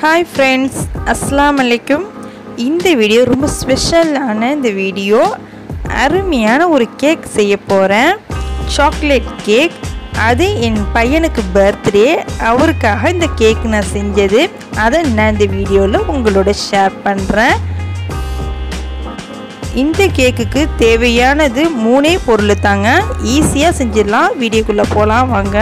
hi friends அஸ்ஸலாமு அலைக்கும் இந்த வீடியோ ரொம்ப ஸ்பெஷலான இந்த வீடியோ அருமையான ஒரு கேக் செய்ய போகிறேன் சாக்லேட் கேக் அது என் பையனுக்கு பர்த்டே அவருக்காக இந்த கேக் நான் செஞ்சது அதை நான் இந்த வீடியோவில் உங்களோட ஷேர் பண்ணுறேன் இந்த கேக்குக்கு தேவையானது மூணே பொருள் தாங்க ஈஸியாக செஞ்சிடலாம் வீடியோக்குள்ளே போகலாம் வாங்க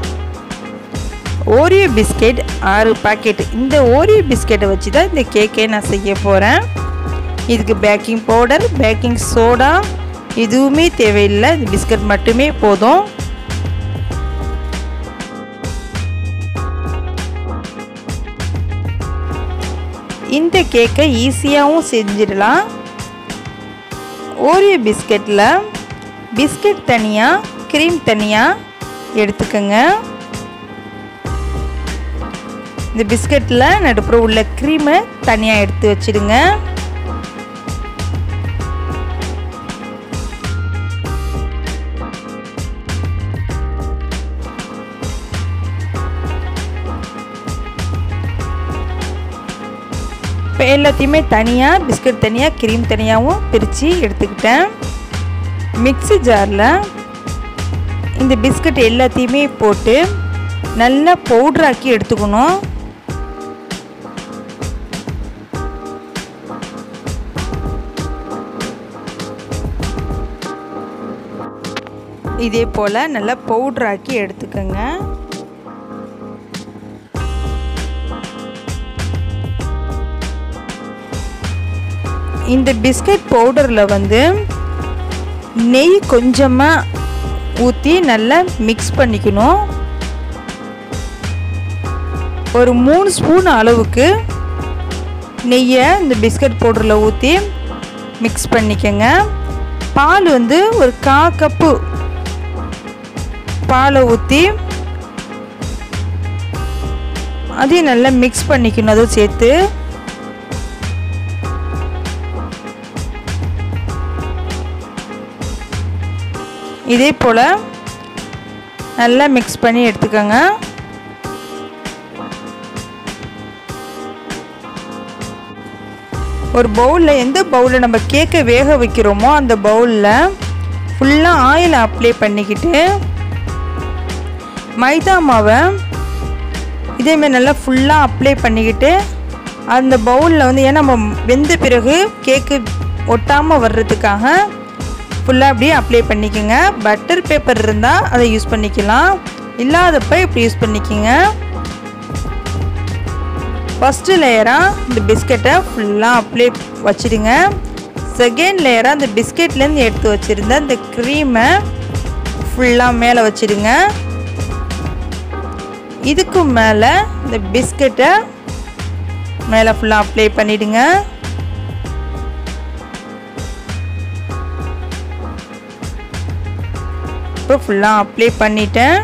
ஓரியோ பிஸ்கெட் ஆறு பாக்கெட் இந்த ஓரியோ பிஸ்கெட்டை வச்சு தான் இந்த கேக்கை நான் செய்ய போகிறேன் இதுக்கு பேக்கிங் பவுடர் பேக்கிங் சோடா எதுவுமே தேவையில்லை இந்த பிஸ்கட் மட்டுமே போதும் இந்த கேக்கை ஈஸியாகவும் செஞ்சிடலாம் ஓரியோ பிஸ்கெட்டில் பிஸ்கட் தனியாக க்ரீம் தனியாக எடுத்துக்கோங்க இந்த பிஸ்கட்டில் நடுப்புற உள்ள க்ரீமை தனியாக எடுத்து வச்சிடுங்க இப்போ எல்லாத்தையுமே தனியாக பிஸ்கட் தனியாக க்ரீம் தனியாகவும் பிரித்து எடுத்துக்கிட்டேன் மிக்ஸி ஜாரில் இந்த பிஸ்கட் எல்லாத்தையுமே போட்டு நல்லா பவுட்ராக்கி எடுத்துக்கணும் இதே போல் நல்லா பவுட்ராக்கி எடுத்துக்கோங்க இந்த பிஸ்கட் பவுடரில் வந்து நெய் கொஞ்சமாக ஊற்றி நல்லா மிக்ஸ் பண்ணிக்கணும் ஒரு மூணு ஸ்பூன் அளவுக்கு நெய்யை இந்த பிஸ்கட் பவுடரில் ஊற்றி மிக்ஸ் பண்ணிக்கோங்க பால் வந்து ஒரு கா கப்பு பாலை ஊற்றி அதையும் நல்லா மிக்ஸ் பண்ணிக்கணும் அதுவும் சேர்த்து இதே போல் நல்லா மிக்ஸ் பண்ணி எடுத்துக்கோங்க ஒரு பவுலில் எந்த பவுலில் நம்ம கேக்கை வேக வைக்கிறோமோ அந்த பவுலில் ஃபுல்லாக ஆயில் அப்ளை பண்ணிக்கிட்டு மைதா மாவை இதேமாரி நல்லா ஃபுல்லாக அப்ளை பண்ணிக்கிட்டு அந்த பவுலில் வந்து ஏன்னா நம்ம வெந்த பிறகு கேக்கு ஒட்டாமல் வர்றதுக்காக ஃபுல்லாக அப்படியே அப்ளை பண்ணிக்கோங்க பட்டர் பேப்பர் இருந்தால் அதை யூஸ் பண்ணிக்கலாம் இல்லாதப்ப இப்படி யூஸ் பண்ணிக்கோங்க ஃபஸ்ட்டு லேயராக இந்த பிஸ்கட்டை ஃபுல்லாக அப்ளை வச்சுடுங்க செகண்ட் லேயராக அந்த பிஸ்கெட்லேருந்து எடுத்து வச்சுருந்த இந்த க்ரீமை ஃபுல்லாக மேலே வச்சுடுங்க இதுக்கு மேலே இந்த பிஸ்கட்டை மேலே ஃபுல்லாக அப்ளை பண்ணிவிடுங்க இப்போ ஃபுல்லாக அப்ளை பண்ணிட்டேன்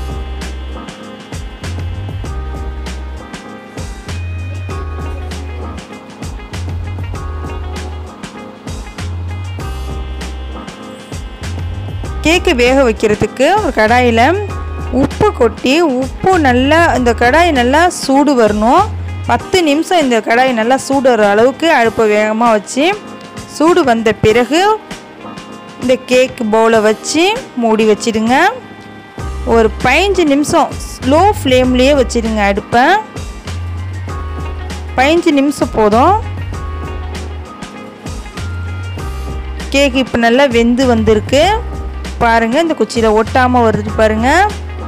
கேக்கு வேக வைக்கிறதுக்கு ஒரு கடாயில் உப்பு கொட்டி உப்பு நல்லா இந்த கடாய் நல்லா சூடு வரணும் பத்து நிமிஷம் இந்த கடாய் நல்லா சூடு வர அளவுக்கு அடுப்பை வேகமாக வச்சு சூடு வந்த பிறகு இந்த கேக் பவுலை வச்சு மூடி வச்சிடுங்க ஒரு பதினஞ்சு நிமிஷம் ஸ்லோ ஃப்ளேம்லேயே வச்சிடுங்க அடுப்பை பதினஞ்சு நிமிஷம் போதும் கேக் இப்போ நல்லா வெந்து வந்திருக்கு பாருங்கள் இந்த குச்சியில் ஒட்டாமல் வருது பாருங்கள்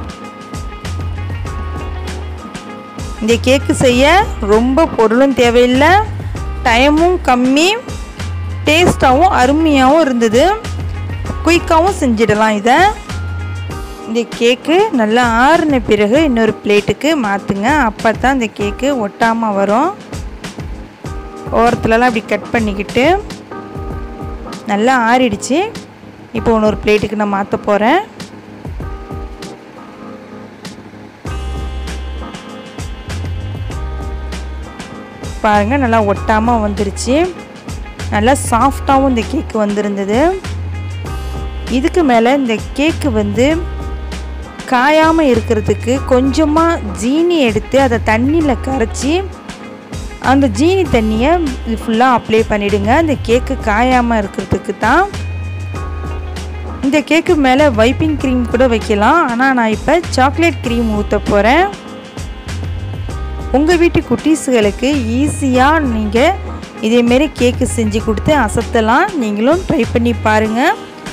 இந்த கேக்கு செய்ய ரொம்ப பொருளும் தேவையில்லை டைமும் கம்மி டேஸ்ட்டாகவும் அருமையாகவும் இருந்தது குயிக்காகவும் செஞ்சிடலாம் இதை இந்த கேக்கு நல்லா ஆறின பிறகு இன்னொரு பிளேட்டுக்கு மாற்றுங்க அப்போ தான் இந்த கேக்கு ஒட்டாமல் வரும் ஓரத்துலலாம் அப்படி கட் பண்ணிக்கிட்டு நல்லா ஆறிடுச்சு இப்போ இன்னொரு பிளேட்டுக்கு நான் மாற்ற போகிறேன் பாருங்கள் நல்லா ஒட்டாமல் வந்துருச்சு நல்லா சாஃப்டாகவும் இந்த கேக்கு வந்திருந்தது இதுக்கு மேலே இந்த கேக்கு வந்து காயாமல் இருக்கிறதுக்கு கொஞ்சமாக ஜீனி எடுத்து அதை தண்ணியில் கரைச்சி அந்த ஜீனி தண்ணியை இது ஃபுல்லாக அப்ளை பண்ணிவிடுங்க அந்த கேக்கு காயாமல் இருக்கிறதுக்கு தான் இந்த கேக்கு மேலே வைப்பிங் க்ரீம் கூட வைக்கலாம் ஆனால் நான் இப்போ சாக்லேட் க்ரீம் ஊற்ற போகிறேன் உங்கள் வீட்டு குட்டீஸுகளுக்கு ஈஸியாக நீங்கள் இதேமாரி கேக்கு செஞ்சு கொடுத்து அசத்தலாம் நீங்களும் ட்ரை பண்ணி பாருங்கள்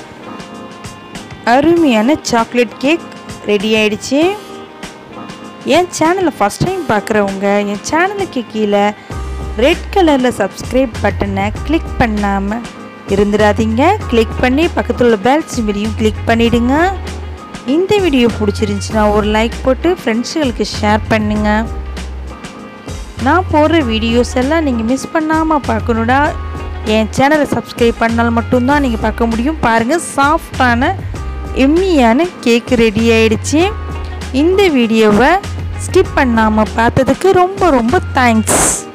அருமையான சாக்லேட் கேக் ரெடி ஆயிடுச்சு என் சேனலை ஃபஸ்ட் டைம் பார்க்குறவங்க என் சேனலுக்கு கீழே ரெட் கலரில் சப்ஸ்கிரைப் பட்டனை கிளிக் பண்ணாமல் இருந்துடாதீங்க கிளிக் பண்ணி பக்கத்தில் உள்ள பெல் சிம்பிளையும் கிளிக் பண்ணிவிடுங்க இந்த வீடியோ பிடிச்சிருந்துச்சுன்னா ஒரு லைக் போட்டு ஃப்ரெண்ட்ஸுகளுக்கு ஷேர் பண்ணுங்கள் நான் போடுற வீடியோஸ் எல்லாம் நீங்கள் மிஸ் பண்ணாமல் பார்க்கணுடா என் சேனலை சப்ஸ்கிரைப் பண்ணால் மட்டும்தான் நீங்கள் பார்க்க முடியும் பாருங்கள் சாஃப்டான எம்மியான கேக் ரெடி ஆயிடுச்சு இந்த வீடியோவை ஸ்கிப் பண்ணாமல் பார்த்ததுக்கு ரொம்ப ரொம்ப தேங்க்ஸ்